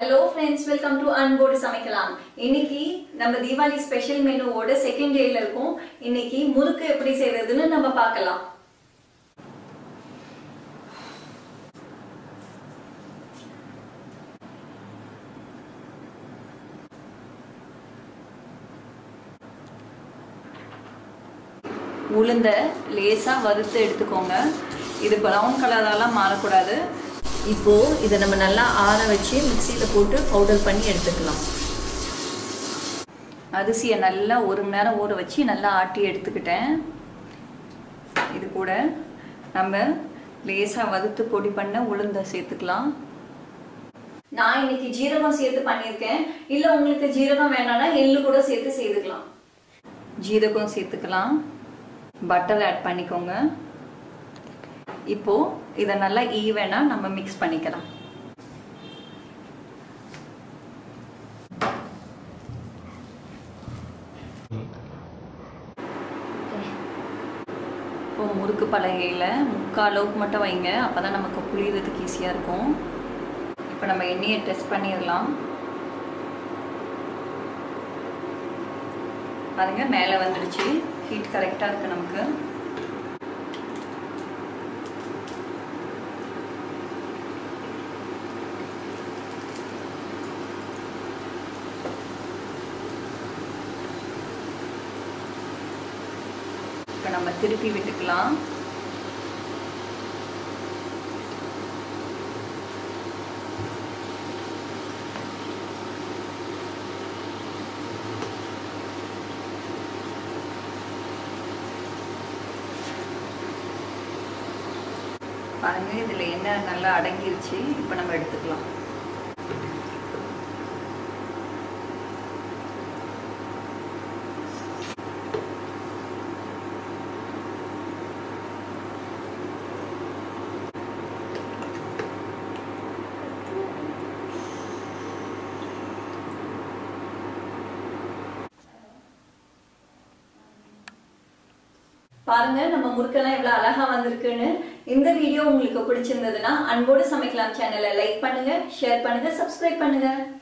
hello friends welcome to அன்போடு சமைக்கலாம் இன்னைக்கு நம்ம தீபாவளி ஸ்பெஷல் மெனுவோட செகண்ட் டேல இருக்கும் இன்னைக்கு முறுக்கு எப்படி செய்யறதுன்னு நம்ம பார்க்கலாம் உளுந்த லேசா வறுத்து எடுத்துக்கோங்க இது ப்ரௌன் கலரெல்லாம் மாறக்கூடாது இப்போ இதை நம்ம நல்லா ஆற வச்சு மிக்சியில் போட்டு பவுடர் பண்ணி எடுத்துக்கலாம் அரிசியை நல்லா ஒரு மணி நேரம் ஊற வச்சு நல்லா ஆட்டி எடுத்துக்கிட்டேன் இது கூட நம்ம லேசாக வறுத்து பொடி பண்ண உளுந்த சேர்த்துக்கலாம் நான் இன்னைக்கு ஜீரகம் சேர்த்து பண்ணியிருக்கேன் இல்லை உங்களுக்கு ஜீரகம் வேணாம்னா எள்ளு கூட சேர்த்து செய்துக்கலாம் ஜீரகம் சேர்த்துக்கலாம் பட்டர் ஆட் பண்ணிக்கோங்க இப்போ இதை நல்லா ஈவனா நம்ம மிக்ஸ் பண்ணிக்கலாம் இப்போ முறுக்கு பலகையில் முக்கால் அளவுக்கு மட்டும் வைங்க அப்போ தான் நமக்கு புளியறதுக்கு ஈஸியாக இருக்கும் இப்போ நம்ம எண்ணெயை டெஸ்ட் பண்ணிடலாம் பாருங்க மேலே வந்துடுச்சு ஹீட் கரெக்டாக இருக்குது நமக்கு இப்போ நம்ம திருப்பி விட்டுக்கலாம் பாருங்க இதில் எண்ணெய் நல்லா அடங்கிருச்சு இப்போ நம்ம எடுத்துக்கலாம் பாருங்க நம்ம முறுக்கெல்லாம் எவ்வளவு அழகா வந்திருக்குன்னு இந்த வீடியோ உங்களுக்கு பிடிச்சிருந்ததுன்னா அன்போடு சமைக்கலாம் சேனலை லைக் பண்ணுங்க ஷேர் பண்ணுங்க சப்ஸ்கிரைப் பண்ணுங்க